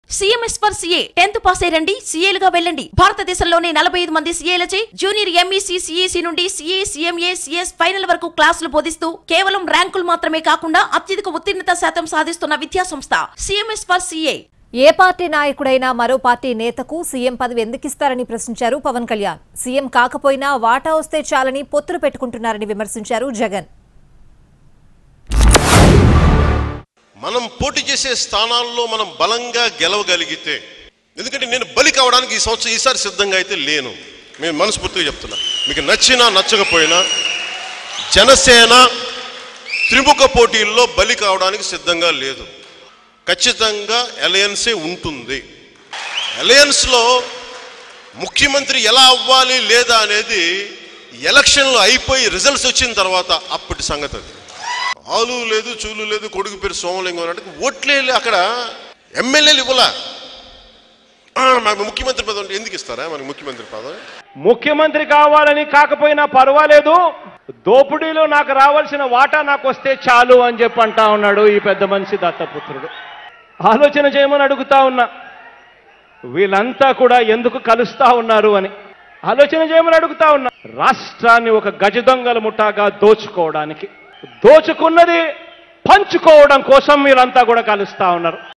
CMS for CA tenth pass అయ్యండి సీఏలుగా వెళ్ళండి భారతదేశంలోనే నలభై ఐదు మంది సీఏలచే జూనియర్ ఎంఈసీ సిఈసి నుండి సిఏ సిఎంఏ సిఎస్ ఫైనల్ వరకు క్లాసులు బోధిస్తూ కేవలం ర్యాంకులు మాత్రమే కాకుండా అత్యధిక ఉత్తీర్ణత శాతం సాధిస్తున్న విద్యా సంస్థ సిఎంఎస్ ఫర్ సిఏ ఏ పార్టీ నాయకుడైనా మరో పార్టీ నేతకు సీఎం పదవి ఎందుకిస్తారని ప్రశ్నించారు పవన్ కళ్యాణ్ సీఎం కాకపోయినా వాటా వస్తే చాలని పొత్తులు పెట్టుకుంటున్నారని విమర్శించారు జగన్ మనం పోటీ చేసే స్థానాల్లో మనం బలంగా గెలవగలిగితే ఎందుకంటే నేను బలి కావడానికి ఈ సంవత్సరం ఈసారి సిద్ధంగా అయితే లేను మేము మనస్ఫూర్తిగా చెప్తున్నా మీకు నచ్చినా నచ్చకపోయినా జనసేన త్రిముఖ పోటీల్లో బలి కావడానికి సిద్ధంగా లేదు ఖచ్చితంగా అలయన్సే ఉంటుంది అలయన్స్లో ముఖ్యమంత్రి ఎలా అవ్వాలి లేదా అనేది ఎలక్షన్లు అయిపోయి రిజల్ట్స్ వచ్చిన తర్వాత అప్పటి సంగతి అది ఆలు లేదు చూలు లేదు కొడుకు పేరు సోమలింగం అంటే ఓట్లే లే- అక్కడ ఎమ్మెల్యేలు ఇవ్వలా ఆ, మాకు ముఖ్యమంత్రి పదవి అంటే ఎందుకు ఇస్తారా మనకి ముఖ్యమంత్రి పదవి ముఖ్యమంత్రి కావాలని కాకపోయినా పర్వాలేదు దోపిడీలో నాకు రావాల్సిన వాటా నాకు వస్తే చాలు అని చెప్పి అంటా ఉన్నాడు ఈ పెద్ద మనిషి దత్తపుత్రుడు ఆలోచన చేయమని అడుగుతా ఉన్నా వీళ్ళంతా కూడా ఎందుకు కలుస్తా ఉన్నారు అని ఆలోచన చేయమని అడుగుతా ఉన్నా రాష్ట్రాన్ని ఒక గజ దొంగల ముఠాగా దోచుకోవడానికి దోచుకున్నది పంచుకోవడం కోసం మీరంతా కూడా కలుస్తా ఉన్నారు